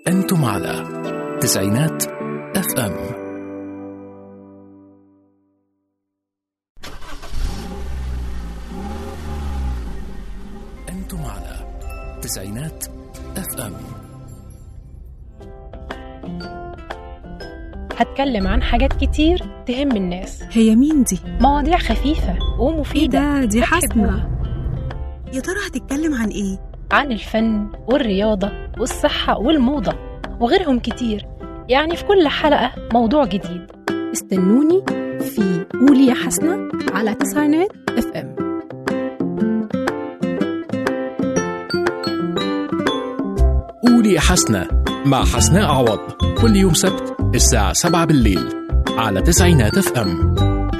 أنتم على تسعينات اف ام أنتم على تسعينات اف ام هتكلم عن حاجات كتير تهم الناس هي مين دي؟ مواضيع خفيفة ايه ومفيدة ده دي هتحبوها. حسنة يا ترى هتتكلم عن ايه؟ عن الفن والرياضة والصحة والموضة وغيرهم كتير يعني في كل حلقة موضوع جديد استنوني في قولي يا حسنة على تسعينات اف ام قولي يا حسنة مع حسناء عوض كل يوم سبت الساعة 7 بالليل على تسعينات اف ام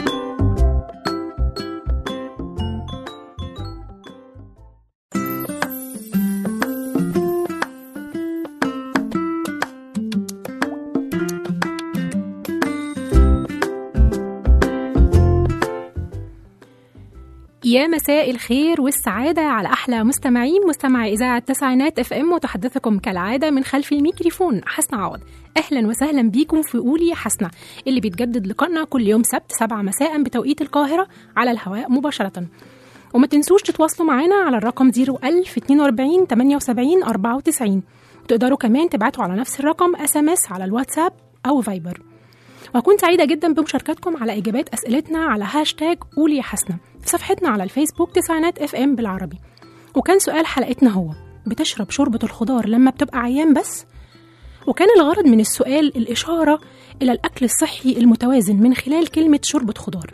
يا مساء الخير والسعادة على أحلى مستمعين مستمعي إذاعة تسعينات اف ام وتحدثكم كالعادة من خلف الميكروفون حسنة عوض أهلا وسهلا بيكم في قولي يا حسنة اللي بيتجدد لقائنا كل يوم سبت 7 مساء بتوقيت القاهرة على الهواء مباشرة وما تنسوش تتواصلوا معانا على الرقم 01042 78 94 وتقدروا كمان تبعتوا على نفس الرقم اس ام اس على الواتساب أو فايبر وهكون سعيدة جدا بمشاركتكم على إجابات أسئلتنا على هاشتاج قولي يا حسنة في صفحتنا على الفيسبوك تسعينات اف ام بالعربي وكان سؤال حلقتنا هو بتشرب شوربة الخضار لما بتبقى عيان بس؟ وكان الغرض من السؤال الإشارة إلى الأكل الصحي المتوازن من خلال كلمة شوربة خضار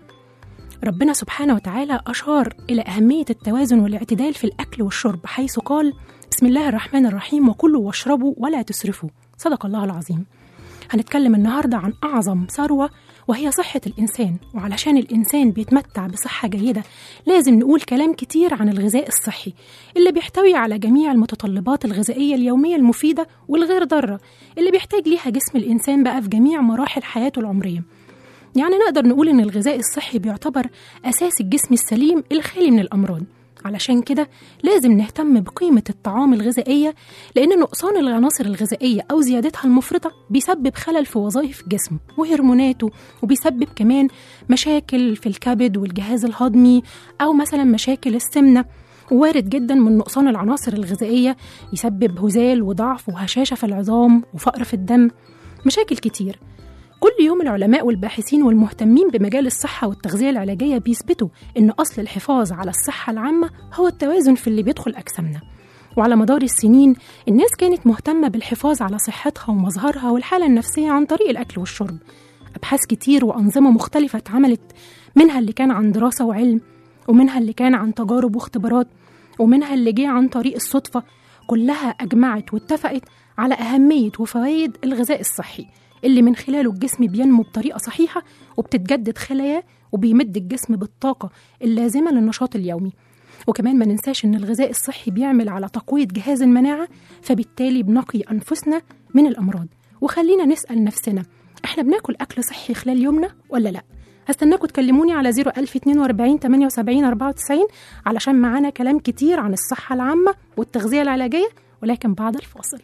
ربنا سبحانه وتعالى أشار إلى أهمية التوازن والاعتدال في الأكل والشرب حيث قال بسم الله الرحمن الرحيم وكلوا واشربوا ولا تسرفوا صدق الله العظيم هنتكلم النهاردة عن أعظم ثروة وهي صحة الإنسان وعلشان الإنسان بيتمتع بصحة جيدة لازم نقول كلام كتير عن الغذاء الصحي اللي بيحتوي على جميع المتطلبات الغذائية اليومية المفيدة والغير ضارة اللي بيحتاج ليها جسم الإنسان بقى في جميع مراحل حياته العمرية يعني نقدر نقول إن الغذاء الصحي بيعتبر أساس الجسم السليم الخالي من الأمراض علشان كده لازم نهتم بقيمة الطعام الغذائية لأن نقصان العناصر الغذائية أو زيادتها المفرطة بيسبب خلل في وظائف الجسم وهرموناته وبيسبب كمان مشاكل في الكبد والجهاز الهضمي أو مثلا مشاكل السمنة وارد جدا من نقصان العناصر الغذائية يسبب هزال وضعف وهشاشة في العظام وفقر في الدم مشاكل كتير كل يوم العلماء والباحثين والمهتمين بمجال الصحة والتغذية العلاجية بيثبتوا إن أصل الحفاظ على الصحة العامة هو التوازن في اللي بيدخل أجسامنا وعلى مدار السنين الناس كانت مهتمة بالحفاظ على صحتها ومظهرها والحالة النفسية عن طريق الأكل والشرب أبحاث كتير وأنظمة مختلفة اتعملت منها اللي كان عن دراسة وعلم ومنها اللي كان عن تجارب واختبارات ومنها اللي جه عن طريق الصدفة كلها أجمعت واتفقت على أهمية وفوائد الغذاء الصحي اللي من خلاله الجسم بينمو بطريقة صحيحة وبتتجدد خلاياه وبيمد الجسم بالطاقة اللازمة للنشاط اليومي وكمان ما ننساش إن الغذاء الصحي بيعمل على تقوية جهاز المناعة فبالتالي بنقي أنفسنا من الأمراض وخلينا نسأل نفسنا إحنا بناكل أكل صحي خلال يومنا ولا لأ؟ هستناكم تكلموني على 01042 78 94 علشان معانا كلام كتير عن الصحة العامة والتغذية العلاجية ولكن بعد الفاصل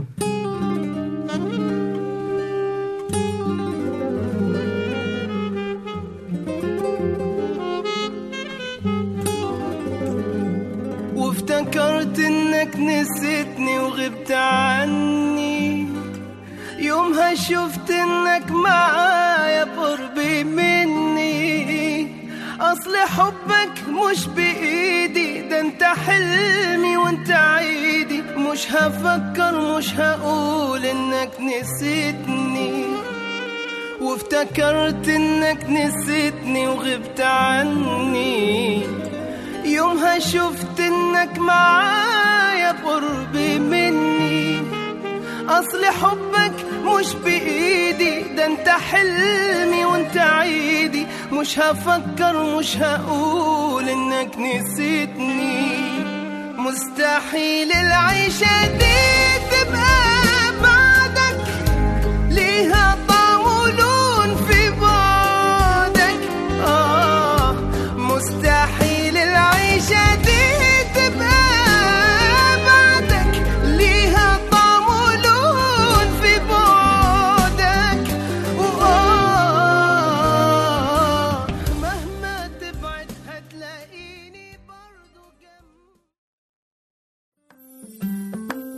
وافتكرت انك نسيتني وغبت عني يومها شفت انك معايا بقربي مني اصل حبك مش بايدي ده انت حلمي وانت عيدي مش هفكر مش هقول انك نسيتني وافتكرت انك نسيتني وغبت عني يومها شفت انك معايا بقربي مني اصل حبك مش بايدي ده انت حلمي وانت عيدي مش هفكر مش هقول انك نسيتني مستحيل العيشة دي تبقى بعدك ليها طعم ولون في بعدك آه مستحيل العيشة دي تبقى بعدك ليها طعم ولون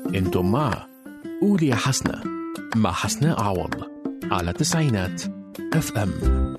انتم مع قولي يا حسنة مع حسناء عوض على تسعينات اف ام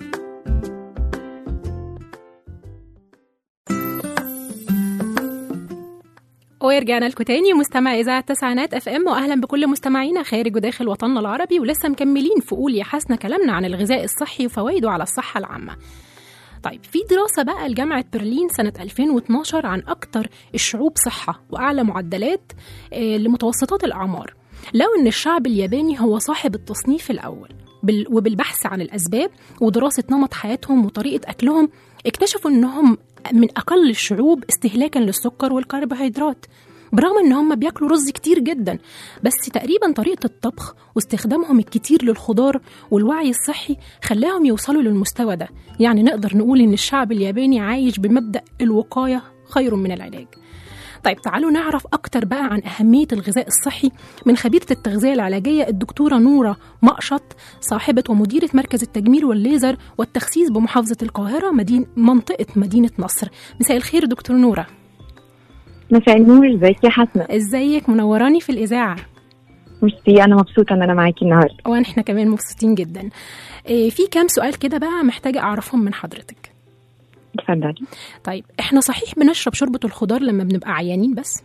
ورجعنا لكم تاني مستمع اذاعه تسعينات اف ام واهلا بكل مستمعينا خارج وداخل وطننا العربي ولسه مكملين في قول يا حسنه كلامنا عن الغذاء الصحي وفوائده على الصحه العامه. طيب في دراسة بقى لجامعة برلين سنة 2012 عن أكتر الشعوب صحة وأعلى معدلات آه، لمتوسطات الأعمار لقوا إن الشعب الياباني هو صاحب التصنيف الأول بال- وبالبحث عن الأسباب ودراسة نمط حياتهم وطريقة أكلهم اكتشفوا إنهم من أقل الشعوب استهلاكا للسكر والكربوهيدرات برغم ان هم بياكلوا رز كتير جدا بس تقريبا طريقه الطبخ واستخدامهم الكتير للخضار والوعي الصحي خلاهم يوصلوا للمستوى ده يعني نقدر نقول ان الشعب الياباني عايش بمبدا الوقايه خير من العلاج طيب تعالوا نعرف أكتر بقى عن أهمية الغذاء الصحي من خبيرة التغذية العلاجية الدكتورة نورة مقشط صاحبة ومديرة مركز التجميل والليزر والتخسيس بمحافظة القاهرة مدينة منطقة مدينة نصر مساء الخير دكتور نورة مساء النور ازيك يا حسنة ازيك منوراني في الإذاعة ميرسي انا مبسوطة ان انا معاكي النهاردة واحنا كمان مبسوطين جدا إيه، في كام سؤال كده بقى محتاجة أعرفهم من حضرتك اتفضلي طيب احنا صحيح بنشرب شوربة الخضار لما بنبقى عيانين بس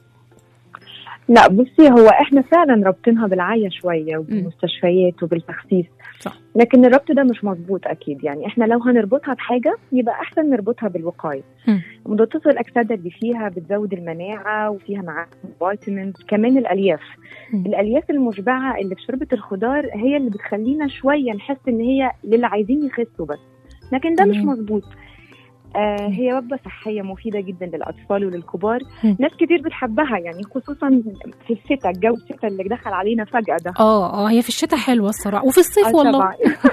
لا بصي هو احنا فعلا رابطينها بالعيا شوية وبالمستشفيات وبالتخسيس صح. لكن الربط ده مش مظبوط اكيد يعني احنا لو هنربطها بحاجة يبقى احسن نربطها بالوقاية مم. مضادات الاكسده اللي فيها بتزود المناعة وفيها معاها فيتامينز كمان الالياف مم. الالياف المشبعة اللي في شوربة الخضار هي اللي بتخلينا شوية نحس ان هي للي عايزين يخسوا بس لكن ده مش تمام. مظبوط آه هي وجبة صحية مفيدة جدا للأطفال وللكبار مم. ناس كتير بتحبها يعني خصوصا في الشتاء الجو الشتاء اللي دخل علينا فجأة ده اه اه هي في الشتاء حلوة الصراحة وفي الصيف آه والله طبعاً.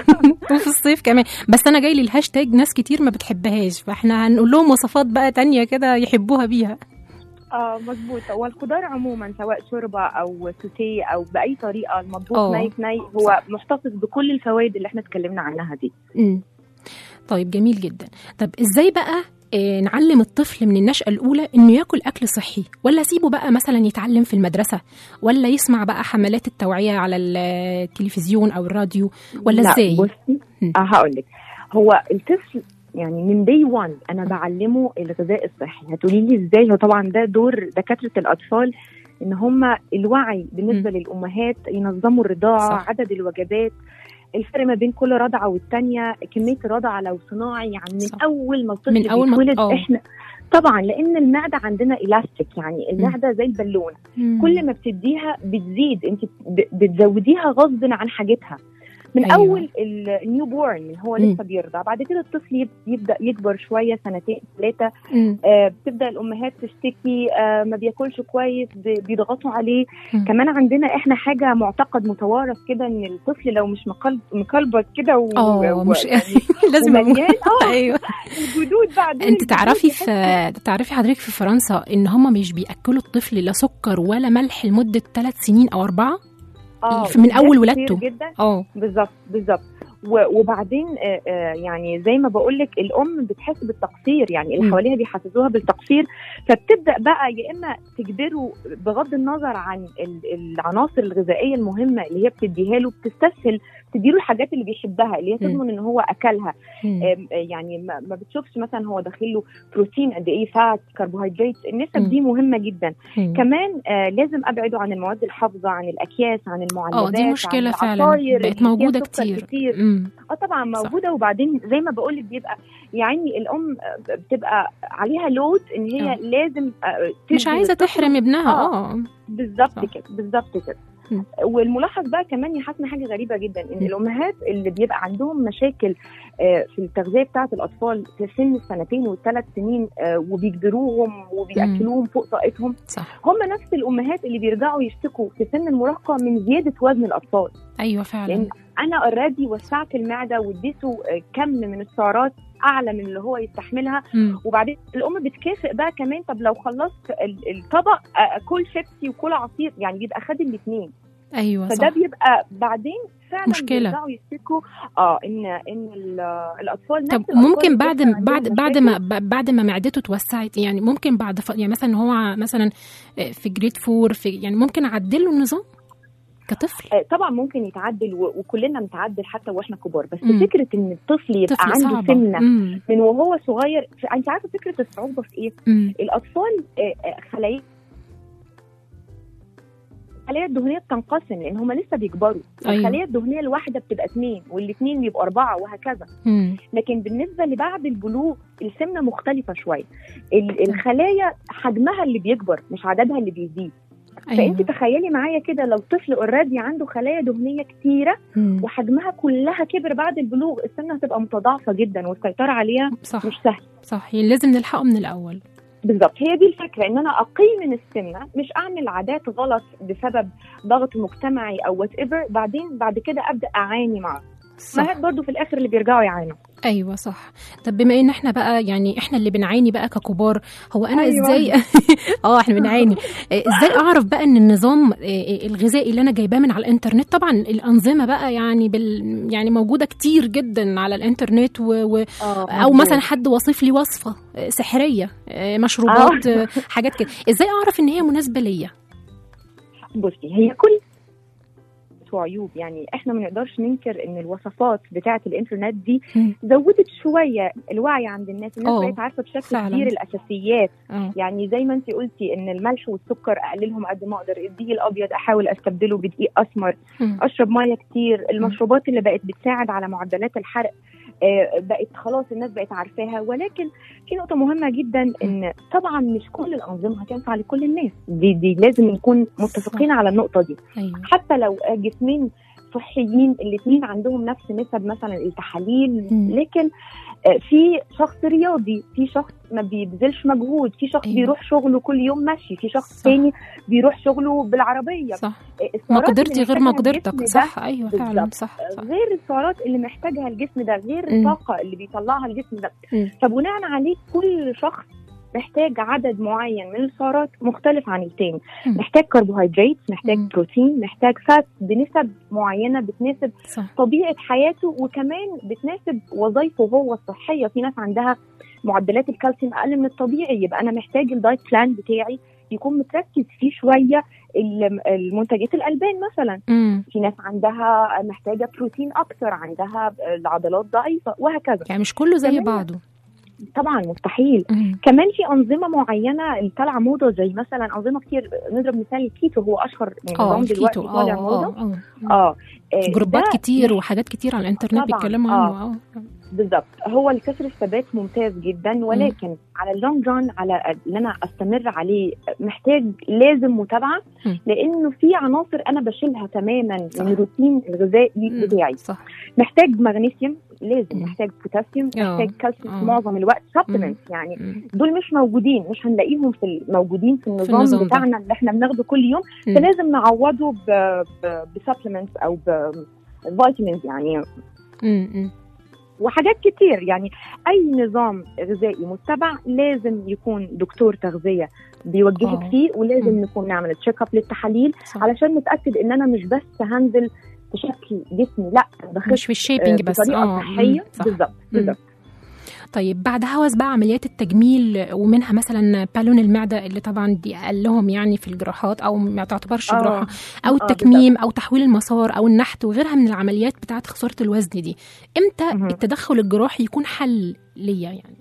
وفي الصيف كمان بس انا جاي لي الهاشتاج ناس كتير ما بتحبهاش فاحنا هنقول لهم وصفات بقى تانية كده يحبوها بيها اه مظبوط هو الخضار عموما سواء شوربة أو سوتيه أو بأي طريقة المطبوخ آه. ني في ني هو محتفظ بكل الفوائد اللي احنا اتكلمنا عنها دي مم. طيب جميل جدا طب ازاي بقى آه، نعلم الطفل من النشأة الأولى إنه ياكل أكل صحي ولا أسيبه بقى مثلا يتعلم في المدرسة ولا يسمع بقى حملات التوعية على التلفزيون أو الراديو ولا لا إزاي؟ بصي مم. آه هقول لك هو الطفل يعني من دي 1 انا بعلمه الغذاء الصحي هتقولي لي ازاي هو طبعا ده دور دكاتره الاطفال ان هم الوعي بالنسبه مم. للامهات ينظموا الرضاعه صح. عدد الوجبات الفرق ما بين كل رضعه والتانيه كميه الرضعه لو صناعي يعني من صح. اول ما الطفل من أول ما- بيتولد آه. احنا طبعا لان المعده عندنا الاستيك يعني المعده زي البالون مم. كل ما بتديها بتزيد انت ب- بتزوديها غصب عن حاجتها من أيوة. أيوة. اول النيو بورن اللي هو مم. لسه بيرضع بعد كده الطفل يب- يبدا يكبر شويه سنتين ثلاثه مم. آه بتبدا الامهات تشتكي آه ما بياكلش كويس ب- بيضغطوا عليه مم. كمان عندنا احنا حاجه معتقد متوارث كده ان الطفل لو مش مقلب مكلبط كده و... اه و- مش يعني لازم أقول. ومليان اه ايوه الجدود بعدين انت الجدود تعرفي تحس في تعرفي حضرتك في فرنسا ان هم مش بياكلوا الطفل لا سكر ولا ملح لمده ثلاث سنين او اربعه اه من أول ده ولادته. كتير جدا اه بالظبط بالظبط و- وبعدين آه، آه، يعني زي ما بقول لك الام بتحس بالتقصير يعني اللي مم. حواليها بيحسسوها بالتقصير فبتبدا بقى يا اما تجبره بغض النظر عن ال- العناصر الغذائيه المهمه اللي هي بتديها له بتستسهل تديله الحاجات اللي بيحبها اللي هي مم. تضمن ان هو اكلها مم. آم، آه، يعني ما ما بتشوفش مثلا هو داخل له بروتين قد ايه فات كربوهيدرات النسب مم. دي مهمه جدا مم. كمان آه لازم ابعده عن المواد الحافظه عن الاكياس عن المعلبات اه دي مشكله عن فعلا العصاير بقت اللي فيها موجوده سكر كتير كتير مم. اه طبعا صح. موجوده وبعدين زي ما بقول لك بيبقى يعني الام بتبقى عليها لود ان هي آه. لازم آه، مش تدي عايزه للطفل- تحرم ابنها آه. اه بالظبط صح. كده بالظبط كده مم. والملاحظ بقى كمان يا حسن حاجه غريبه جدا ان مم. الامهات اللي بيبقى عندهم مشاكل آه، في التغذيه بتاعه الاطفال في سن السنتين والثلاث سنين آه، وبيجبروهم وبياكلوهم فوق طاقتهم صح هم نفس الامهات اللي بيرجعوا يشتكوا في سن المراهقه من زياده وزن الاطفال ايوه فعلا لان انا اوريدي وسعت المعده واديته آه، كم من السعرات اعلى من اللي هو يستحملها مم. وبعدين الام بتكافئ بقى كمان طب لو خلصت ال- الطبق آه، كل شيبسي وكل عصير يعني بيبقى خد الاثنين ايوه فده صح بيبقى بعدين فعلا مشكلة. بيرجعوا يشتكوا اه ان ان ال- الاطفال نفس طب الأطفال ممكن اللي بعد بيحصل بعد عندهم بعد مشاكل ما ب- بعد ما معدته اتوسعت يعني ممكن بعد ف... يعني مثلا هو مثلا في جريد فور في يعني ممكن اعدل له النظام كطفل آه، طبعا ممكن يتعدل و- وكلنا بنتعدل حتى واحنا كبار بس مم. فكره ان الطفل يبقى طفل عنده صعبة سمنه مم. من وهو صغير ف- انت عارفه فكره الصعوبه في ايه؟ مم. الاطفال آه، آه، خلايا الخلايا الدهنيه بتنقسم لان هم لسه بيكبروا أيوة. الخليه الدهنيه الواحده بتبقى اثنين والاثنين بيبقوا اربعه وهكذا مم. لكن بالنسبه لبعد البلوغ السمنه مختلفه شويه ال- الخلايا حجمها اللي بيكبر مش عددها اللي بيزيد فانت ايوه تخيلي معايا كده لو طفل اوريدي عنده خلايا دهنيه كتيره مم. وحجمها كلها كبر بعد البلوغ السمنه هتبقى متضاعفه جدا والسيطره عليها صح مش سهل صح يعني لازم نلحقه من الاول بالظبط هي دي الفكره ان انا اقي من السمنه مش اعمل عادات غلط بسبب ضغط مجتمعي او وات ايفر بعدين بعد كده ابدا اعاني معاه صح ما برضه في الاخر اللي بيرجعوا يعانوا ايوه صح طب بما ان احنا بقى يعني احنا اللي بنعاني بقى ككبار هو انا أيوة. ازاي اه احنا بنعاني آه، ازاي اعرف بقى ان النظام آه، الغذائي اللي انا جايباه من على الانترنت طبعا الانظمه بقى يعني بال يعني موجوده كتير جدا على الانترنت و... و... او مثلا حد وصف لي وصفه آه، سحريه آه، مشروبات آه، حاجات كده ازاي اعرف ان هي مناسبه ليا بصي هي كل وعيوب يعني احنا ما نقدرش ننكر ان الوصفات بتاعه الانترنت دي مم. زودت شويه الوعي عند الناس الناس آه، بقت عارفه بشكل فعلاً. كبير الاساسيات اه يعني زي ما انت قلتي ان الملح والسكر اقللهم قد ما اقدر الدقيق الابيض احاول استبدله بدقيق اسمر مم. اشرب ميه كتير المشروبات اللي بقت بتساعد على معدلات الحرق آه، بقت خلاص الناس بقت عارفاها ولكن في نقطه مهمه جدا ان طبعا مش كل الانظمه هتنفع لكل الناس دي دي لازم نكون متفقين على النقطه دي ايوه حتى لو جسمين صحيين الاثنين عندهم نفس نسب مثلا التحاليل مم. لكن آه، في شخص رياضي في شخص ما بيبذلش مجهود في شخص أيوة. بيروح شغله كل يوم مشي في شخص صح. تاني بيروح شغله بالعربيه صح آه، ما السعرات قدرتي اللي غير ما محتاجها قدرتك الجسم ده صح ايوه فعلا بالظبط. صح صح غير السعرات اللي محتاجها الجسم ده غير مم. الطاقه اللي بيطلعها الجسم ده مم. فبناء عليه كل شخص محتاج عدد معين من السعرات مختلف عن التاني مم. محتاج كربوهيدرات محتاج مم. بروتين محتاج فات بنسب معينه بتناسب صح طبيعه حياته وكمان بتناسب وظائفه هو الصحيه في ناس عندها معدلات الكالسيوم اقل من الطبيعي يبقى انا محتاج الدايت بلان بتاعي يكون متركز فيه شويه ال- المنتجات الالبان مثلا امم في ناس عندها محتاجه بروتين اكتر عندها العضلات ضعيفه وهكذا يعني مش كله زي كمان- بعضه طبعا مستحيل مم. كمان في انظمه معينه اللي طالعه موضه زي مثلا انظمه كتير نضرب مثال الكيتو هو اشهر اه نظام دلوقتي الكيتو طالع اه موضه اه اه اه آه، جروبات ده كتير وحاجات كتير على الانترنت طبعاً، بيتكلموا آه. عنه اه بالظبط هو الكسر الثبات ممتاز جدا ولكن على اللونج ران على ان انا استمر عليه محتاج لازم متابعه مم. لانه في عناصر انا بشيلها تماما صح. من الروتين الغذائي مم. بتاعي صح محتاج مغنيسيوم لازم مم. محتاج بوتاسيوم آه. محتاج كالسيوم آه. في معظم الوقت سبلمنت يعني مم. دول مش موجودين مش هنلاقيهم في موجودين في النظام, النظام ده. بتاعنا اللي احنا بناخده كل يوم مم. فلازم نعوضه بسبلمنتس او بفيتامينز يعني مم. مم. وحاجات كتير يعني اي نظام غذائي متبع لازم يكون دكتور تغذيه بيوجهك آه. فيه ولازم مم. نكون نعمل تشيك اب للتحاليل صح. علشان نتاكد ان انا مش بس هنزل في شكل جسمي لا بخس مش في الشيبنج بس بطريقه اه صحيه مم. صح بالظبط بالظبط طيب بعد هوس بقى عمليات التجميل ومنها مثلا بالون المعده اللي طبعا دي اقلهم يعني في الجراحات او ما تعتبرش آه. جراحه او آه، التكميم او تحويل المسار او النحت وغيرها من العمليات بتاعه خساره الوزن دي امتى مهم. التدخل الجراحي يكون حل ليا يعني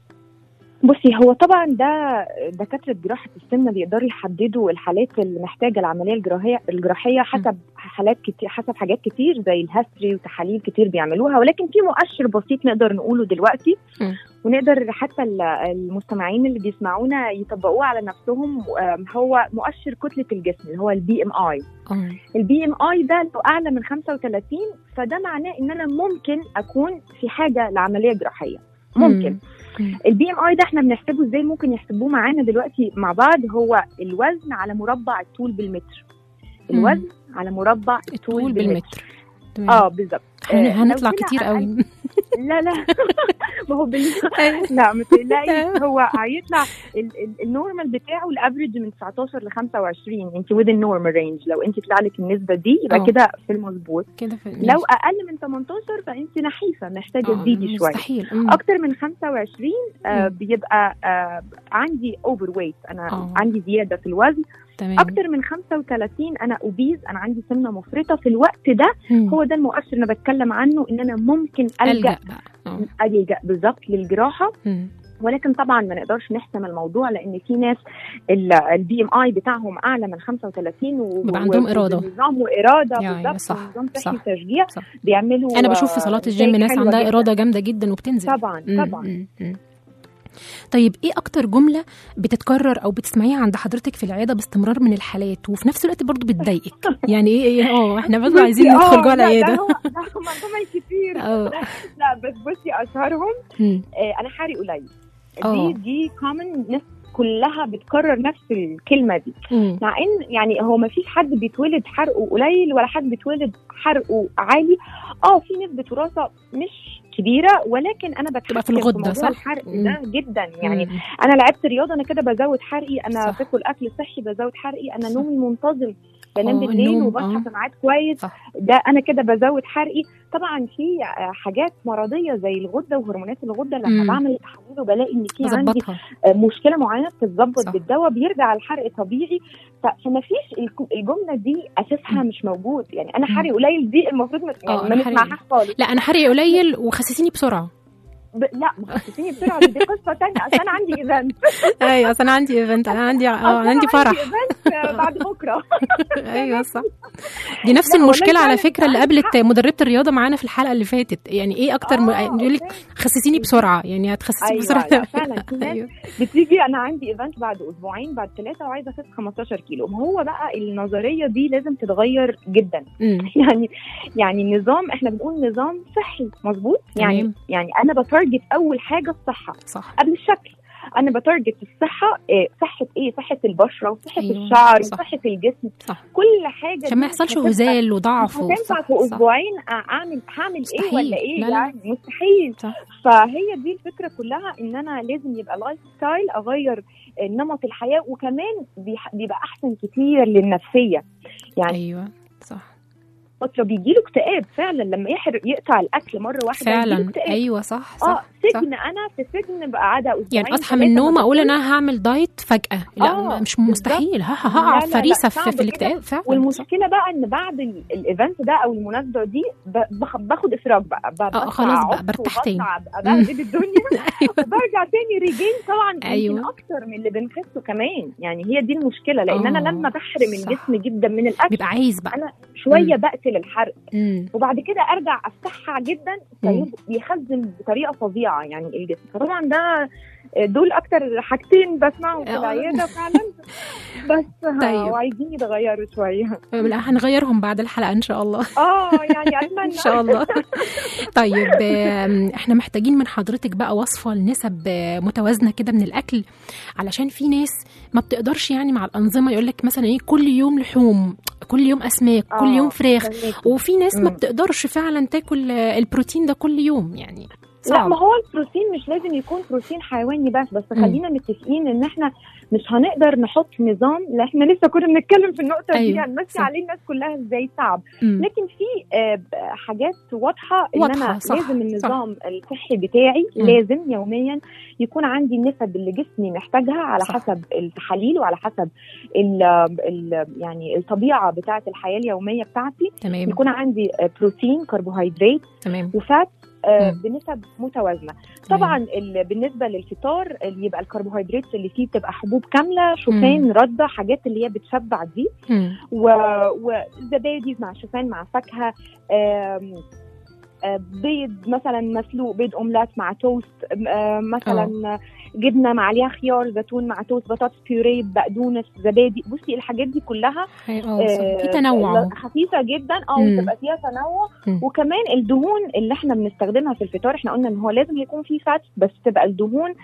بصي هو طبعا ده دكاتره جراحه السمنه بيقدروا يحددوا الحالات اللي محتاجه العمليه الجراحيه الجراحيه حسب حالات كتير حسب حاجات كتير زي الهستري وتحاليل كتير بيعملوها ولكن في مؤشر بسيط نقدر نقوله دلوقتي م. ونقدر حتى ال- المستمعين اللي بيسمعونا يطبقوه على نفسهم آم، هو مؤشر كتله الجسم اللي هو البي ام اي اه البي ام اي ده لو اعلى من 35 فده معناه ان انا ممكن اكون في حاجه لعمليه جراحيه ممكن مم. البي ام اي ده احنا بنحسبه ازاي ممكن يحسبوه معانا دلوقتي مع بعض هو الوزن على مربع الطول بالمتر مم. الوزن على مربع الطول الطول بالمتر تمام. اه بالظبط هن- آه، هنطلع لو طلع كتير أقل- قوي لا لا ما هو بال... لا ما تقلقيش هو هيطلع ال- ال- النورمال بتاعه الافريج من 19 ل 25 انت وذ النورمال رينج لو انت طلع لك النسبه دي يبقى اه. كده في المظبوط كده في لو اقل من 18 فانت نحيفه محتاجه آه، تزيدي شويه مستحيل مم. اكتر من 25 آه مم. بيبقى آه عندي اوفر ويت انا آه. عندي زياده في الوزن تمام اكتر من 35 انا اوبيز انا عندي سمنه مفرطه في الوقت ده مم. هو ده المؤشر اللي انا بتكلم عنه ان انا ممكن الجا الجا بقى آه. الجا بالظبط للجراحه مم. ولكن طبعا ما نقدرش نحسم الموضوع لان في ناس البي ام اي بتاعهم اعلى من 35 و- بيبقى عندهم و- إرادة. ونظام واراده يا- يا بالظبط صح، ونظام صحي صح، تشجيع صح. بيعملوا انا بشوف في صالات الجيم نتائج ناس حلوة عندها جداً. اراده جامده جدا وبتنزل طبعا مم، طبعا مم، مم. طيب ايه اكتر جمله بتتكرر او بتسمعيها عند حضرتك في العياده باستمرار من الحالات وفي نفس الوقت برضو بتضايقك يعني ايه ايه اه احنا بس عايزين بصي، ندخل آه، جوه لا، العياده ده هو- ده هم هم كتير اه لا بس بصي اشهرهم مم. آه، انا حري قليل آه. دي دي كومن ناس كلها بتكرر نفس الكلمه دي مم. مع ان يعني هو ما فيش حد بيتولد حرقه قليل ولا حد بيتولد حرقه عالي اه في نسبه وراثه مش كبيره ولكن انا تبقى في بتحكم الغدة، موضوع صح؟ الحرق مم. ده جدا يعني مم. انا لعبت رياضه انا كده بزود حرقي انا صح. باكل اكل صحي بزود حرقي انا صح. نومي منتظم بنام آه، بالليل النوم، وبصحى آه. في ميعاد كويس صح. ده انا كده بزود حرقي طبعا في آه، حاجات مرضيه زي الغده وهرمونات الغده لما مم. بعمل تحاليل وبلاقي ان في عندي بظبطها آه، مشكله معينه بتتظبط صح. بالدواء بيرجع الحرق طبيعي ف- فما فيش الك- الجمله دي اساسها مم. مش موجود يعني انا مم. حرق قليل دي المفروض ما آه، يعني ما أنا حرق نسمعهاش خالص لا انا حرقي قليل وخسسيني بسرعه ب... لا مخففيني بسرعه دي قصه ثانيه اصل انا عندي ايفنت ايوه اصل انا عندي ايفنت انا عندي اه أنا عندي فرح ايفنت بعد بكره ايوه صح دي نفس لا، والله المشكله على فعلاً فكره اللي عندك قابلت مدربه الرياضه معانا في الحلقه اللي فاتت يعني ايه اكتر م... آه، يقول لك أوكي. خسسيني بسرعه يعني هتخسسي ايوه بسرعه لا فعلا في ناس ايوه بتيجي انا عندي ايفنت بعد اسبوعين بعد ثلاثه وعايزه اخس 15 كيلو ما هو بقى النظريه دي لازم تتغير جدا أمم، يعني يعني النظام احنا بنقول نظام صحي مظبوط يعني تمام. يعني انا بتارجت اول حاجه الصحه صح قبل الشكل انا بتارجت الصحه إيه صحه ايه صحه البشره وصحه أيوة، أيوة. الشعر صح. وصحه الجسم صح كل حاجه عشان ما دي يحصلش هتبقى- هزال وضعف مش هتنفع صح، في صح. اسبوعين اعمل هعمل ايه مستحيل. ولا ايه لا، لا. يعني مستحيل صح. فهي دي الفكره كلها ان انا لازم يبقى لايف ستايل اغير نمط الحياه وكمان بيح- بيبقى احسن كتير للنفسيه يعني ايوه صح فتره بيجي له اكتئاب فعلا لما يحرق يقطع الاكل مره واحده يجيله فعلا اكتئاب. ايوه صح اه صح سجن انا في سجن بقى قاعده اسبوعين يعني اصحى من ثلاثة النوم ما اقول باكلش. انا هعمل دايت فجاه لا آه، ما- مش بالظبط. مستحيل ه- ه- لا، هقع لا، لا، فريسه صعب في, في كده. الاكتئاب فعلا صح. والمشكله بقى ان بعد ال- الايفنت ده او المناسبه دي ب- بخ- باخد افراج بقى ب- اه بطلع خلاص بقى أعك برتاح تاني وبتعب، ابهدل الدنيا ايوه وبرجع تاني ريجين طبعا أيوة. يمكن اكتر من اللي بنخسه كمان يعني هي دي المشكله لان آه، انا لما بحرم صح. الجسم جدا من الاكل بيبقى عايز بقى انا شويه مم. بقتل الحرق امم وبعد كده ارجع افتحها جدا مم. فيب- بيخزن بطريقه فظيعه يعني الجسم فطبعا ده دول اكتر حاجتين بسمعهم في آه. العياده فعلا بس طيب. وعايزين يتغيروا شويه لا هنغيرهم بعد الحلقه ان شاء الله اه يعني اتمنى ان شاء الله طيب آم، احنا محتاجين من حضرتك بقى وصفه لنسب آه، متوازنه كده من الاكل علشان في ناس ما بتقدرش يعني مع الانظمه يقول لك مثلا ايه كل يوم لحوم كل يوم اسماك كل آه، يوم فراخ فهماكي. وفي ناس ما مم. بتقدرش فعلا تاكل آه، البروتين ده كل يوم يعني لا صعب ما هو البروتين مش لازم يكون بروتين حيواني بس بس مم. خلينا متفقين ان احنا مش هنقدر نحط نظام لا احنا لسه كنا بنتكلم في النقطه أيوة، دي هنمشي صح. عليه الناس كلها ازاي صعب مم. لكن في آه، ب- حاجات واضحه ان واضحة، انا صح، لازم النظام الصحي بتاعي مم. لازم يوميا يكون عندي النسب اللي جسمي محتاجها على صح. حسب التحاليل وعلى حسب ال ال يعني الطبيعه بتاعه الحياه اليوميه بتاعتي تمام يكون عندي آه، بروتين كربوهيدرات تمام وفات آه، مم. بنسب متوازنه تمام. طبعا ال- بالنسبه للفطار اللي يبقى الكربوهيدرات اللي فيه بتبقى حبوب كامله شوفان رده حاجات اللي هي بتشبع دي مم. و- وزبادي مع شوفان مع فاكهه آم، آه، بيض مثلا مسلوق بيض اومليت مع توست آه، مثلا جبنه مع عليها خيار زيتون مع توست بطاطس بيوريه بقدونس زبادي بصي الحاجات دي كلها هي- اه صح. في آه، تنوع خفيفه جدا اه مم. وتبقى فيها تنوع مم. وكمان الدهون اللي احنا بنستخدمها في الفطار احنا قلنا ان هو لازم يكون فيه فات بس تبقى الدهون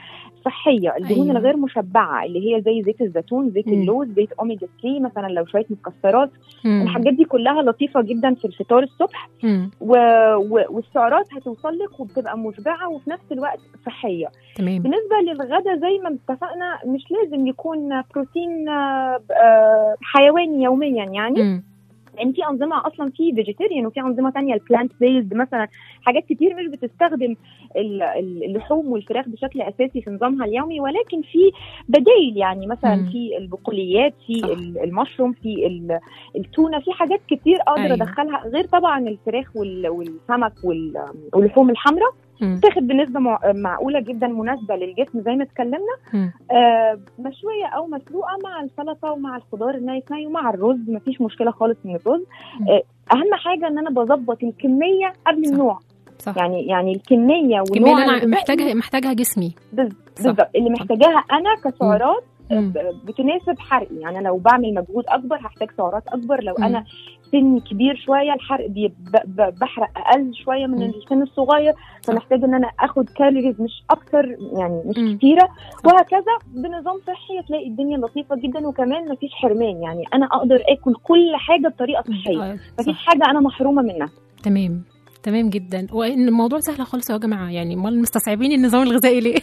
الصحيه الدهون أيوة. الغير مشبعه اللي هي زي زيت الزيتون زيت مم. اللوز زيت اوميجا 3 مثلا لو شويه مكسرات مم. الحاجات دي كلها لطيفه جدا في الفطار الصبح مم. و... و... والسعرات هتوصل لك وبتبقى مشبعه وفي نفس الوقت صحيه تمام بالنسبه للغدا زي ما اتفقنا مش لازم يكون بروتين آه، آه، حيواني يوميا يعني مم. لان في انظمه اصلا في فيجيتيريان وفي انظمه تانية البلانت بيزد مثلا حاجات كتير مش بتستخدم ال- ال- اللحوم والفراخ بشكل اساسي في نظامها اليومي ولكن في بدائل يعني مثلا مم. في البقوليات في صح. ال- المشروم في ال- التونه في حاجات كتير اقدر أيوة. ادخلها غير طبعا الفراخ وال- والسمك وال- واللحوم الحمراء مم. تاخد بنسبه مع- معقوله جدا مناسبه للجسم زي ما اتكلمنا مم. آه، مشويه او مسلوقه مع السلطه ومع الخضار الني ني ومع الرز مفيش مشكله خالص من الرز مم. آه، اهم حاجه ان انا بظبط الكميه قبل صح. النوع صح يعني يعني الكميه الكمية ونوع اللي انا الغذاء محتاجها محتاجها جسمي بز- صح. بالظبط اللي محتاجاها انا كسعرات مم. ب- بتناسب حرقي يعني انا لو بعمل مجهود اكبر هحتاج سعرات اكبر لو مم. انا سني كبير شويه الحرق بي ب- ب- بحرق اقل شويه من مم. السن الصغير فمحتاج ان انا اخد كالوريز مش اكتر يعني مش مم. كتيره وهكذا بنظام صحي تلاقي الدنيا لطيفه جدا وكمان مفيش حرمان يعني انا اقدر اكل كل حاجه بطريقه صحيه آه، مفيش صح. حاجه انا محرومه منها تمام تمام جدا وان الموضوع سهل خالص يا جماعه يعني امال مستصعبين النظام الغذائي ليه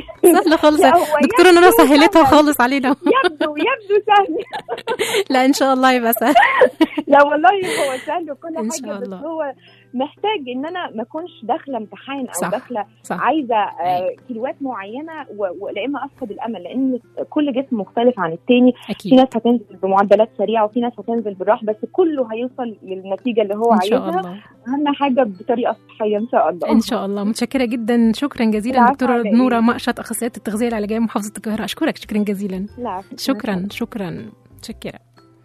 سهل خالص لا، هو دكتوره نورا يبدو سهلتها سهل. خالص علينا يبدو يبدو سهل لا ان شاء الله يبقى سهل لا والله هو سهل وكل إن حاجه شاء بس الله. هو محتاج ان انا ما اكونش داخله امتحان او صح. داخله صح عايزه آه كيلوات معينه و- ولا اما افقد الامل لان كل جسم مختلف عن التاني في اكيد ناس هتنزل بمعدلات سريعه وفي ناس هتنزل بالراحه بس كله هيوصل للنتيجه اللي هو ان شاء عايزها الله اهم حاجه بطريقه صحيه ان شاء الله ان شاء الله متشكره جدا شكرا جزيلا العفو دكتوره على إيه؟ نوره مقشط اخصائيه التغذيه العلاجيه محافظه القاهره اشكرك شكرا جزيلا لا شكرا شكرا متشكره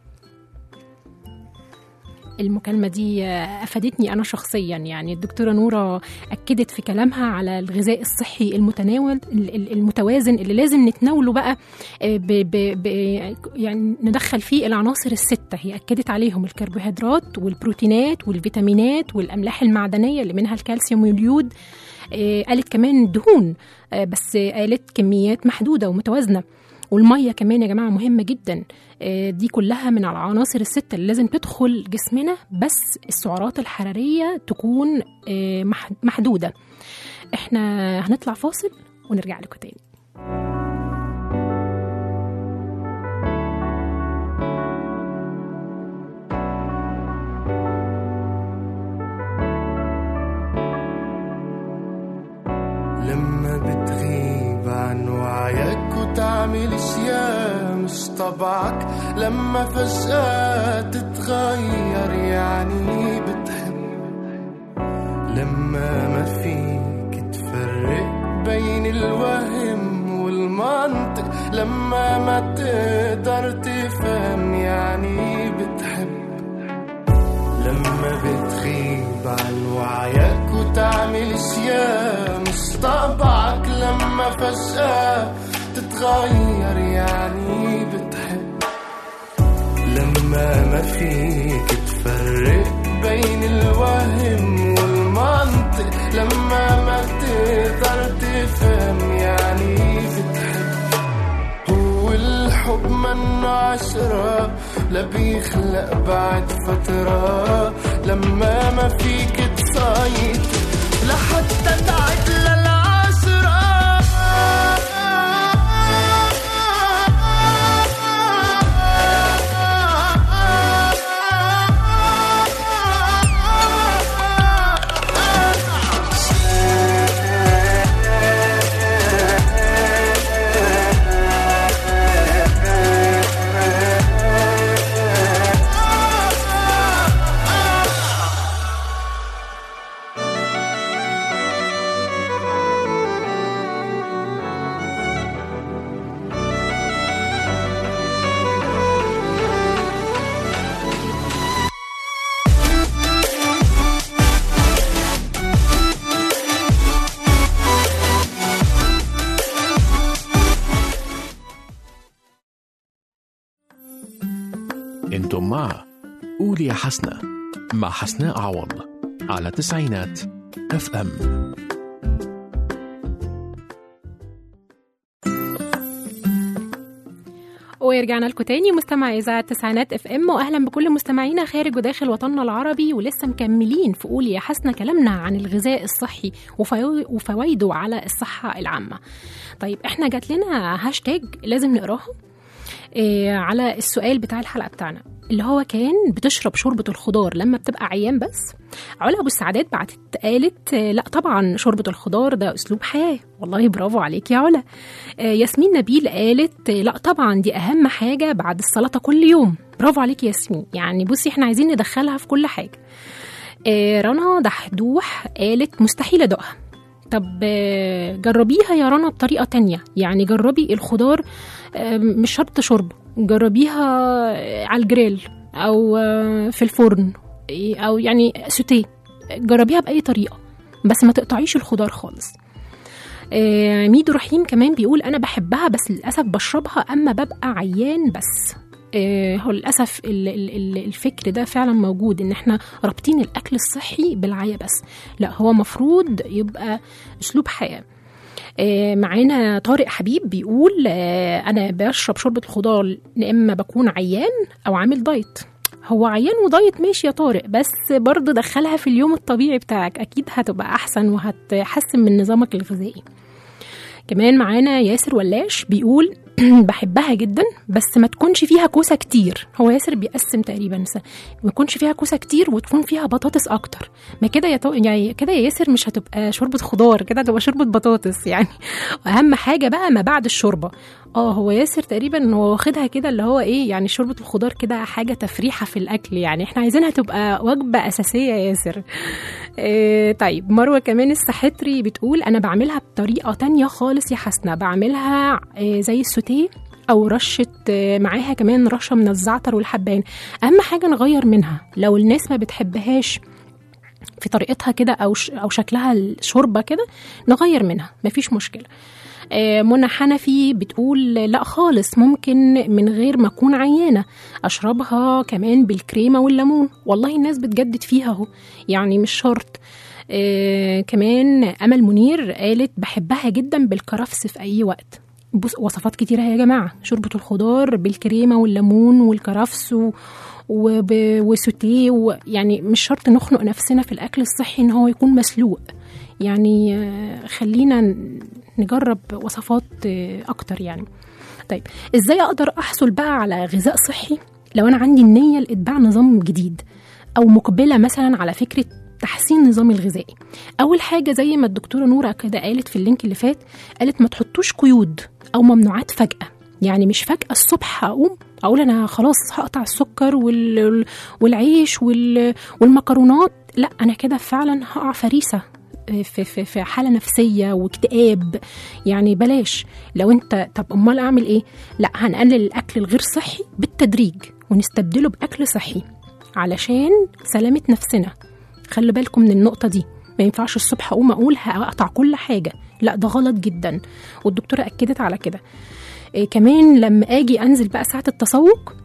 المكالمة دي آه، أفادتني أنا شخصيا يعني الدكتورة نورة أكدت في كلامها على الغذاء الصحي المتناول ال- ال- المتوازن اللي لازم نتناوله بقى آه، ب ب ب يعني ندخل فيه العناصر الستة هي أكدت عليهم الكربوهيدرات والبروتينات والفيتامينات والأملاح المعدنية اللي منها الكالسيوم واليود آه، قالت كمان الدهون آه، بس قالت كميات محدودة ومتوازنة والميه كمان يا جماعه مهمه جدا آه، دي كلها من العناصر السته اللي لازم تدخل جسمنا بس السعرات الحراريه تكون آه، مح- محدوده احنا هنطلع فاصل ونرجع لكم تاني لما بتغيب عن وعيك وتعمل اشياء مش طبعك لما فجأة تتغير يعني بتحب لما ما فيك تفرق بين الوهم والمنطق لما ما تقدر تفهم يعني بتحب لما بتغيب عن وعيك وتعمل اشياء مش طبعك لما فجأة تتغير يعني بتحب لما ما فيك تفرق بين الوهم والمنطق لما ما تقدر تفهم يعني بتحب هو الحب منه عشرة لا بيخلق بعد فترة لما ما فيك تسيطر لحتى تعد للعشرة انتم مع قولي يا حسنة مع حسناء عوض على تسعينات اف ام ورجعنا لكم تاني مستمع اذاعه تسعينات اف ام واهلا بكل مستمعينا خارج وداخل وطننا العربي ولسه مكملين في قول يا حسنه كلامنا عن الغذاء الصحي وفوا- وفوائده على الصحه العامه. طيب احنا جات لنا هاشتاج لازم نقراها إيه على السؤال بتاع الحلقه بتاعنا اللي هو كان بتشرب شوربه الخضار لما بتبقى عيان بس علا ابو السعادات بعتت قالت آه، لا طبعا شوربه الخضار ده اسلوب حياه والله برافو عليك يا علا آه، ياسمين نبيل قالت آه، لا طبعا دي اهم حاجه بعد السلطه كل يوم برافو عليك يا ياسمين يعني بصي احنا عايزين ندخلها في كل حاجه آه، رنا دحدوح قالت مستحيل ادوقها طب آه، جربيها يا رنا بطريقه تانية يعني جربي الخضار آه، مش شرط شرب جربيها آه، على الجريل او آه، في الفرن إيه، او يعني سوتيه جربيها باي طريقه بس ما تقطعيش الخضار خالص آه، ميدو رحيم كمان بيقول انا بحبها بس للاسف بشربها اما ببقى عيان بس آه، هو للاسف ال- ال- ال- الفكر ده فعلا موجود ان احنا رابطين الاكل الصحي بالعيا بس لا هو مفروض يبقى اسلوب حياه آه، معانا طارق حبيب بيقول آه، انا بشرب شوربه الخضار يا اما بكون عيان او عامل دايت هو عيان ودايت ماشي يا طارق بس برضه دخلها في اليوم الطبيعي بتاعك اكيد هتبقى احسن وهتحسن من نظامك الغذائي كمان معانا ياسر ولاش بيقول بحبها جدا بس ما تكونش فيها كوسه كتير هو ياسر بيقسم تقريبا س- ما يكونش فيها كوسه كتير وتكون فيها بطاطس اكتر ما كده يا تو... يعني كده يا ياسر مش هتبقى شوربه خضار كده هتبقى شوربه بطاطس يعني واهم حاجه بقى ما بعد الشوربه اه هو ياسر تقريبا هو واخدها كده اللي هو ايه يعني شوربه الخضار كده حاجه تفريحه في الاكل يعني احنا عايزينها تبقى وجبه اساسيه يا ياسر إيه طيب مروه كمان السحتري بتقول انا بعملها بطريقه تانية خالص يا حسنه بعملها إيه زي السوتيه او رشه إيه، معاها كمان رشه من الزعتر والحبان اهم حاجه نغير منها لو الناس ما بتحبهاش في طريقتها كده او ش- او شكلها الشوربه كده نغير منها مفيش مشكله آه، منى حنفي بتقول لا خالص ممكن من غير ما اكون عيانه اشربها كمان بالكريمه والليمون والله الناس بتجدد فيها اهو يعني مش شرط آه كمان امل منير قالت بحبها جدا بالكرفس في اي وقت بص وصفات كتيرة يا جماعة شوربة الخضار بالكريمة والليمون والكرفس و... وب... وسوتيه و... يعني مش شرط نخنق نفسنا في الأكل الصحي إن هو يكون مسلوق يعني آه، خلينا ن- نجرب وصفات آه، أكتر يعني طيب إزاي أقدر أحصل بقى على غذاء صحي لو أنا عندي النية لإتباع نظام جديد أو مقبلة مثلا على فكرة تحسين نظامي الغذائي أول حاجة زي ما الدكتورة نورة كده قالت في اللينك اللي فات قالت ما تحطوش قيود أو ممنوعات فجأة يعني مش فجأة الصبح أقوم أقول أنا خلاص هقطع السكر وال... والعيش وال... والمكرونات لا أنا كده فعلا هقع فريسة في, في, في حالة نفسية واكتئاب يعني بلاش لو انت طب امال اعمل ايه لا هنقلل الاكل الغير صحي بالتدريج ونستبدله باكل صحي علشان سلامة نفسنا خلي بالكم من النقطة دي ما ينفعش الصبح اقوم اقول هقطع كل حاجة لا ده غلط جدا والدكتورة اكدت على كده إيه كمان لما اجي انزل بقى ساعة التسوق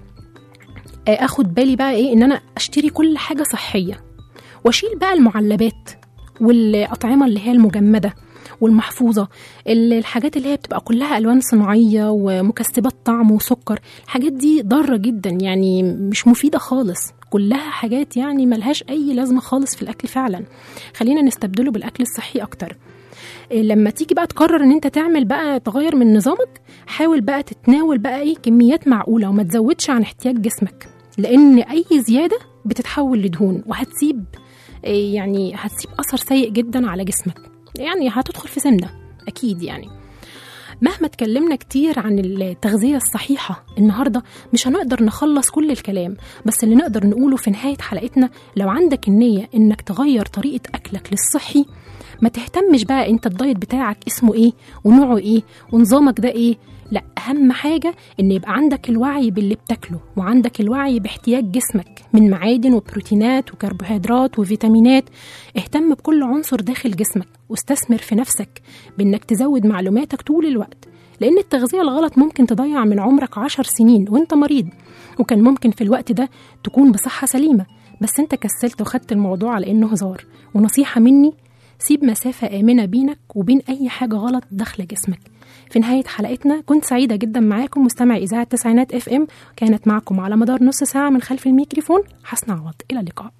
آه، اخد بالي بقى ايه ان انا اشتري كل حاجة صحية واشيل بقى المعلبات والأطعمة اللي هي المجمدة والمحفوظة ال- الحاجات اللي هي بتبقى كلها ألوان صناعية ومكسبات طعم وسكر الحاجات دي ضارة جدا يعني مش مفيدة خالص كلها حاجات يعني ملهاش أي لازمة خالص في الأكل فعلا خلينا نستبدله بالأكل الصحي أكتر إيه لما تيجي بقى تقرر ان انت تعمل بقى تغير من نظامك حاول بقى تتناول بقى ايه كميات معقولة وما تزودش عن احتياج جسمك لان اي زيادة بتتحول لدهون وهتسيب إيه يعني هتسيب اثر سيء جدا على جسمك يعني هتدخل في سمنة اكيد يعني مهما اتكلمنا كتير عن التغذية الصحيحة النهاردة مش هنقدر نخلص كل الكلام بس اللي نقدر نقوله في نهاية حلقتنا لو عندك النية انك تغير طريقة اكلك للصحي ما تهتمش بقى انت الدايت بتاعك اسمه ايه ونوعه ايه ونظامك ده ايه لا اهم حاجة ان يبقى عندك الوعي باللي بتاكله وعندك الوعي باحتياج جسمك من معادن وبروتينات وكربوهيدرات وفيتامينات اهتم بكل عنصر داخل جسمك واستثمر في نفسك بانك تزود معلوماتك طول الوقت لان التغذية الغلط ممكن تضيع من عمرك عشر سنين وانت مريض وكان ممكن في الوقت ده تكون بصحة سليمة بس انت كسلت وخدت الموضوع على انه هزار ونصيحة مني سيب مسافة آمنة بينك وبين أي حاجة غلط داخلة جسمك في نهاية حلقتنا كنت سعيدة جدا معاكم مستمع إذاعة تسعينات اف ام كانت معكم على مدار نص ساعة من خلف الميكروفون حسن عوض إلى اللقاء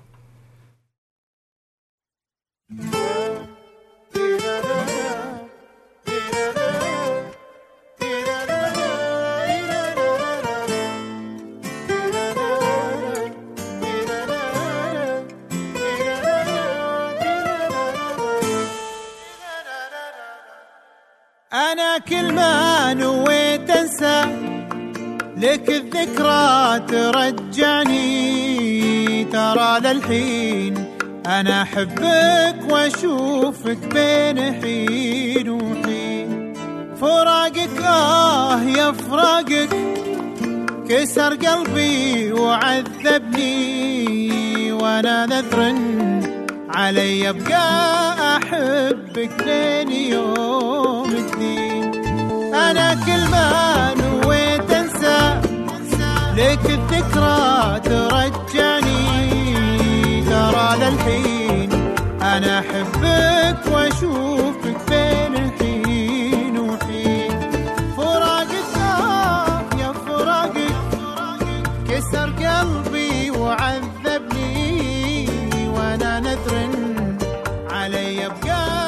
أنا كل ما نويت أنسى لك الذكرى ترجعني ترى للحين أنا أحبك وأشوفك بين حين وحين فراقك آه يا فراقك كسر قلبي وعذبني وأنا نذر علي ابقى احبك لين يوم الدين انا كل ما نويت انسى لك الذكرى ترجعني ترى للحين انا احبك واشوفك بين الحين وحين فراقك آه يا فراقك كسر قلبي وعذبني وانا نذر علي ابقى